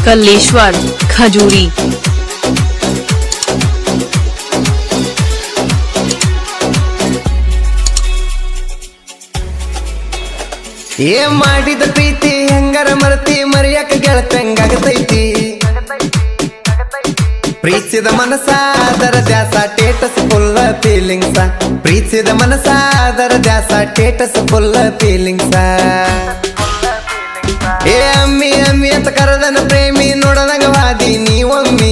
कल्लेश्वर खजूरी ಏ ಮಾಡಿದ ಪ್ರೀತಿ ಹೆಂಗಾರ ಮರತಿ ಮರಿಯಕ ಗೆಳತಂಗಾಗತೈತಿ ಪ್ರೀತಿಸಿದ ಮನಸ ಅದರ ದ್ಯಾಸ ಟೇಟಸ್ ಫುಲ್ಲ ಫೀಲಿಂಗ್ಸ ಪ್ರೀತಿಸಿದ ಮನಸ ಅದರ ದ್ಯಾಸ ಟೇಟಸ್ ಫುಲ್ಲ ಫೀಲಿಂಗ್ಸ ಏ ಅಮ್ಮಿ ಅಮ್ಮಿ ಅಂತ ಕರೆದನ ಪ್ರೇಮಿ ನೋಡದಂಗ ವಾದಿ ನೀವೊಮ್ಮಿ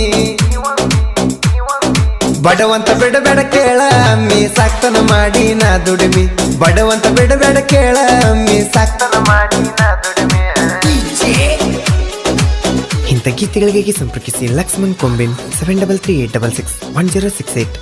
ಬಡವಂತ ಬಿಡಬೇಡ ಕೇಳ ಅಮ್ಮಿ ಸಾಕ್ತನ ಮಾಡಿ ನಾ ದುಡಿಮಿ ಬಡವಂತ ಬಿಡಬೇಡ ಕೇಳ ಅಮ್ಮಿ ಸಾಕ್ತನ ಮಾಡಿ ನಾ ದುಡಿಮಿ ಇಂಥ ಗೀತೆಗಳಿಗೆ ಸಂಪರ್ಕಿಸಿ Lakshman Kombin seven double three eight double six one zero six eight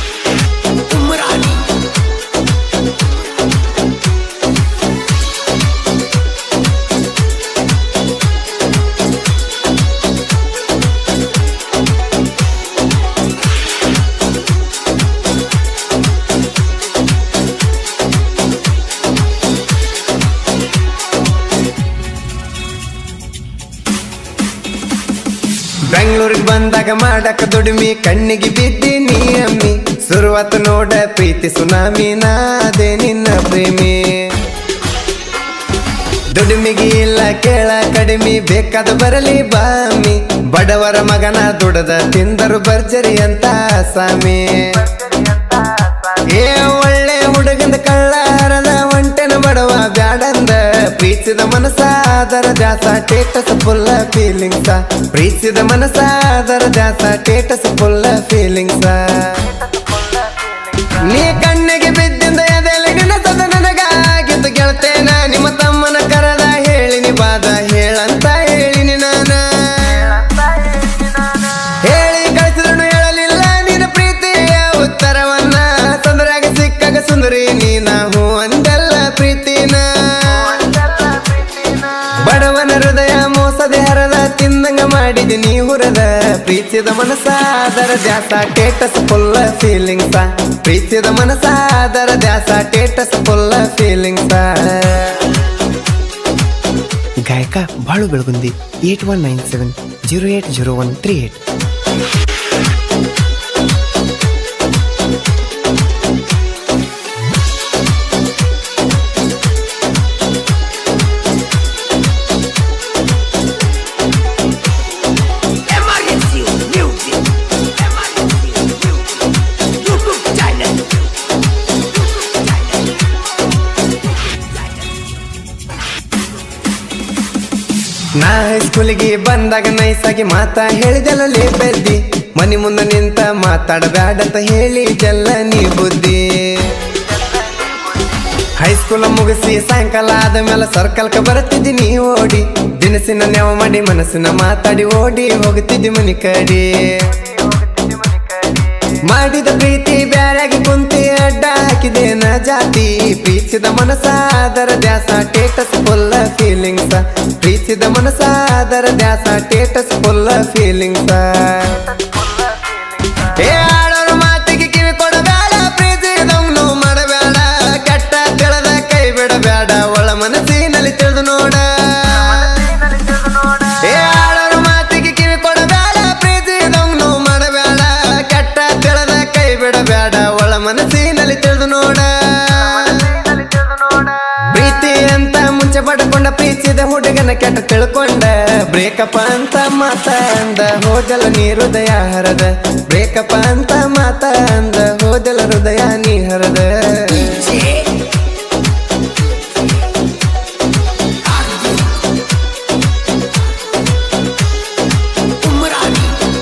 ಬೆಂಗಳೂರಿಗೆ ಬಂದಾಗ ಮಾಡಕ ದುಡಿಮಿ ಕಣ್ಣಿಗೆ ಬಿದ್ದಿ ನೀ ಅಮ್ಮಿ ಶುರುವಾತ ನೋಡ ಪ್ರೀತಿ ಸುನಾಮಿ ನಾದೇ ನಿನ್ನ ಪ್ರೇಮಿ ದುಡಿಮಿಗೆ ಇಲ್ಲ ಕೇಳ ಕಡಿಮೆ ಬೇಕಾದ ಬರಲಿ ಬಾಮಿ ಬಡವರ ಮಗನ ದುಡದ ತಿಂದರು ಭರ್ಜರಿ ಅಂತ ಸಾಮಿ ಏ ಒಳ್ಳೆ ಹುಡುಗಂದ ಕಳ್ಳಾರದ ಹೊಂಟೆನ ಬಡವ ಬ್ಯಾಡಂದ ಪ್ರೀತಿಸಿದ ಮನಸ ಅದರ ದ್ಯಾಸ ಟೇಟಸ್ ಫುಲ್ಲ ಫೀಲಿಂಗ್ಸ ಪ್ರೀತಿಸಿದ ಮನಸ ಅದರ ದ್ಯಾಸ ಟೇಟಸ್ ಫುಲ್ಲ ಫೀಲಿಂಗ್ಸ ನೀ ಕಣ್ಣಿಗೆ ಬಿದ್ದಿಂದ ಎದೆಲೆ ನೆನಸದ ನನಗಾಗಿದ್ದು ಗೆಳತೇನ ನಿಮ್ಮ ತಮ್ಮನ ಕರದ ಹೇಳಿನಿ ಬಾದ ಹೇಳಂತ ಹೇಳಿನಿ ನಾನ ಹೇಳಿ ಕಳಿಸಿದನು ಹೇಳಲಿಲ್ಲ ನಿನ್ನ ಪ್ರೀತಿಯ ಉತ್ತರವನ್ನ ತೊಂದರೆಯಾಗ ಸಿಕ್ಕಾಗ ಸುಂದರಿ ನೀನ ಹೂ ಅಂದೆಲ್ಲ ಪ್ರೀತಿನ ಬಡವನ ಹೃದಯ ಮೋಸದೆ ಹರದ ತಿಂದಂಗ ಮಾಡಿದಿ ನೀ ಹುರದ ಪ್ರೀತಿದ ಮನಸ ಅದರ ದ್ಯಾಸ ಟೇಟಸ್ ಫುಲ್ಲ ಫೀಲಿಂಗ್ಸ ಪ್ರೀತಿದ ಮನಸ ಅದರ ದ್ಯಾಸ ಟೇಟಸ್ ಫುಲ್ಲ ಫೀಲಿಂಗ್ಸ ಗಾಯಕ Balu Belagundi eight one nine seven zero eight zero one three eight Emergency music. Emergency music. YouTube channel. YouTube channel. ನಾ ಹೈಸ್ಕೂಲಿಗೆ ಬಂದಾಗ ನೈಸಾಗಿ ಮಾತಾ ಹೇಳಿದೆಲ್ಲ ಬೆದ್ದಿ ಮನಿ ಮುಂದೆ ನಿಂತ ಮಾತಾಡಬ್ಯಾಡಂತ ಹೇಳಿ ಜಲ್ಲ ನೀ ಬುದ್ಧಿ ಹೈಸ್ಕೂಲ್ ಮುಗಿಸಿ ಸಾಯಂಕಾಲ ಆದ ಮೇಲೆ ಸರ್ಕಲ್ಕ ಬರುತ್ತಿದ್ದಿ ನೀ ಓಡಿ ದಿನಸಿನ ನೆವ ಮಾಡಿ ಮನಸ್ಸಿನ ಮಾತಾಡಿ ಓಡಿ ಹೋಗುತ್ತಿದ್ದಿ ಮನಿ ಕಡಿ ಮಾಡಿದ ಪ್ರೀತಿ ಬ್ಯಾರಾಗಿ ಕುಂತಿ ಅಡ್ಡ ಹಾಕಿದೆ ನ ಜಾತಿ ಪ್ರೀತಿಸಿದ ಮನಸ ಅದರ ದ್ಯಾಸ ಟೇಟಸ್ ಫುಲ್ಲ ಫೀಲಿಂಗ್ಸ ಪ್ರೀತಿಸಿದ ಮನಸ ಅದರ ದ್ಯಾಸ ಟೇಟಸ್ ಫುಲ್ಲ ಫೀಲಿಂಗ್ಸ ಏ ಆಡೋರು ಮಾತಿಗೆ ಕಿವಿ ಕೊಡಬೇಡ ಪ್ರೀತಿದವನು ಮಾಡಬೇಡ ಕೆಟ್ಟ ತಿಳದ ಕೈ ಬಿಡಬೇಡ ಒಳ ಮನಸ್ಸಿನಲ್ಲಿ ತಿಳಿದು ನೋಡ ಏ ಆಡೋರು ಮಾತಿಗೆ ಕಿವಿ ಕೊಡಬೇಡ ಪ್ರೀತಿದವನು ಮಾಡಬೇಡ ಕೆಟ್ಟ ತಿಳದ ಕೈ ಬಿಡಬೇಡ ಒಳ ಮನಸ್ಸಿನಲ್ಲಿ ತಿಳಿದು ನೋಡ ಪ್ರೀತಿ ಅಂತ ಮುಂಚೆ ಪಡ್ಕೊಂಡ ಪ್ರೀತಿಸಿದ ಹುಡುಗನ ಕೆಟ್ಟ ತಿಳ್ಕೊಂಡ ಬ್ರೇಕಪ್ ಅಂತ ಮಾತ ಅಂದ ಹೋದಲ ನೀ ಹೃದಯ ಹರದ ಬ್ರೇಕಪ್ ಅಂತ ಮಾತ ಅಂದ ಹೋದಲ ಹೃದಯ ನೀ ಹರದ Umrani.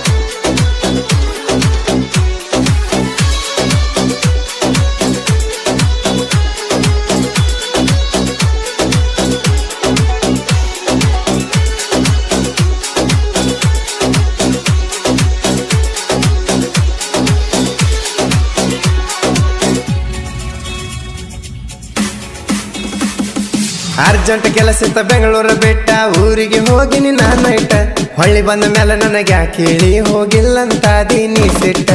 ಅರ್ಜೆಂಟ್ ಕೆಲಸ ಇತ್ತ ಬೆಂಗಳೂರ ಬೆಟ್ಟ ಊರಿಗೆ ಹೋಗಿನಿ ನಾನು ನೈಟ ಹೊಳ್ಳಿ ಬಂದ ಮೇಲೆ ನನಗೆ ಯಾಕೆ ಹೇಳಿ ಹೋಗಿಲ್ಲಂತಾದಿ ನೀ ಸಿಟ್ಟ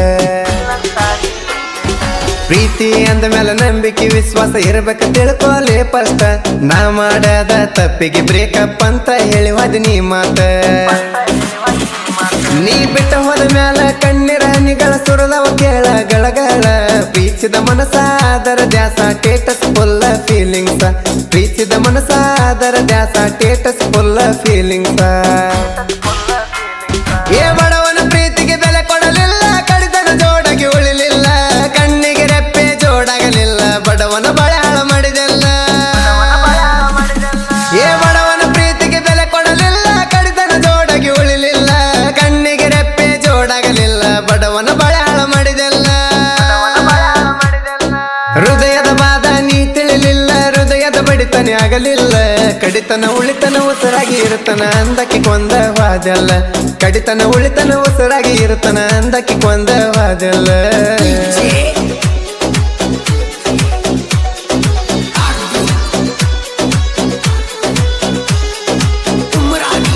ಪ್ರೀತಿ ಅಂದ ಮೇಲೆ ನಂಬಿಕೆ ವಿಶ್ವಾಸ ಇರ್ಬೇಕ ತಿಳ್ಕೊಲೆ ಫಸ್ಟ್ ನಾ ಮಾಡದ ತಪ್ಪಿಗೆ ಬ್ರೇಕಪ್ ಅಂತ ಹೇಳಿ ಹೋದ ನೀ ಮಾತ ನೀ ಬಿಟ್ಟ ಹೋದ ಮ್ಯಾಲ ಕಣ್ಣೀರ ಹನಿಗಳ ಸುರದವ ಕೇಳ ಗಳಗಳ ಪ್ರೀತಿಸಿದ ಮನಸ ಅದರ ದ್ಯಾಸ ಟೇಟಸ್ ಫುಲ್ಲ ಫೀಲಿಂಗ್ಸ ಪ್ರೀತಿಸಿದ ಮನಸ ಅದರ ದ್ಯಾಸ ಟೇಟಸ್ ಫುಲ್ಲ ಫೀಲಿಂಗ್ಸ ಏ ಬಡವನ ಪ್ರೀತಿಗೆ ಬೆಲೆ ಕೊಡಲಿಲ್ಲ ಕಡಿತನ ಜೋಡಾಗಿ ಉಳಿಲಿಲ್ಲ ಕಣ್ಣಿಗೆ ರೆಪ್ಪೆ ಜೋಡಾಗಲಿಲ್ಲ ಬಡವನ ಬಳೆಹಾಳ ಮಾಡಿದೆಲ್ಲ ಏ ಬಡವನ ಪ್ರೀತಿಗೆ ಬೆಲೆ ಕೊಡಲಿಲ್ಲ ಕಡಿತನ ಜೋಡಾಗಿ ಉಳಿಲಿಲ್ಲ ಕಣ್ಣಿಗೆ ರೆಪ್ಪೆ ಜೋಡಾಗಲಿಲ್ಲ ಬಡವನ ಬಳೆಹಾಳ ಮಾಡಿದೆಲ್ಲ ಹೃದಯದ ಬಾದ ನೀ ತಿಳಿಲಿಲ್ಲ ಹೃದಯದ ಬಡಿತನೆ ಆಗಲಿಲ್ಲ ಕಡಿತನ ಉಳಿತನ ಉಸಿರಾಗಿ ಇರುತ್ತನ ಅಂದಕ್ಕೆ ಕೊಂದ ವಾದಲ್ಲ ಕಡಿತನ ಉಳಿತನ ಉಸಿರಾಗಿ ಇರುತ್ತನ ಅಂದಕ್ಕೆ ಕೊಂದ ವಾದಲ್ಲ DJ Umrani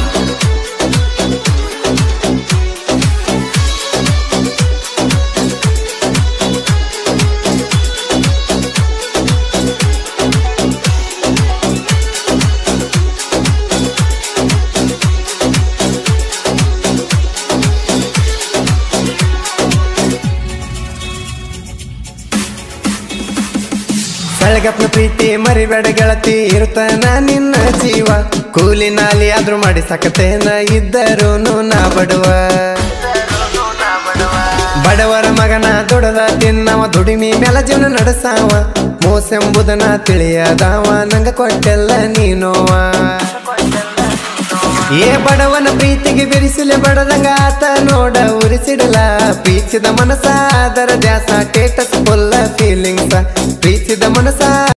ಸಳಗಪ್ನ ಪ್ರೀತಿ ಮರಿಬೇಡ ಗೆಳತಿ ಇರುತ್ತಾನ ನಿನ್ನ ಜೀವ ಕೂಲಿ ನಾಲಿ ಆದ್ರೂ ಮಾಡಿ ಸಕತೇನ ಇದ್ದರೂ ನಾ ಬಡವ ಬಡವರ ಮಗನ ದುಡದ ತಿನ್ನವ ದುಡಿಮಿ ಮ್ಯಾಲ ಜೀವನ ನಡೆಸಾವ ಮೋಸೆಂಬುದನ ತಿಳಿಯದಾವ ನಂಗ ಕೊಟ್ಟೆಲ್ಲ ನೀನೋವ ಏ ಬಡವನ ಪ್ರೀತಿಗೆ ಬಿರಿಸಿಲೆ ಬಡದಂಗ ಆತ ನೋಡ ಉರಿಸಿಡಲ ಪ್ರೀತಿಸಿದ ಮನಸ ಅದರ ದ್ಯಾಸ ಟೇಟಸ್ ಫುಲ್ಲ ಫೀಲಿಂಗ್ಸ ಪ್ರೀತಿಸಿದ ಮನಸ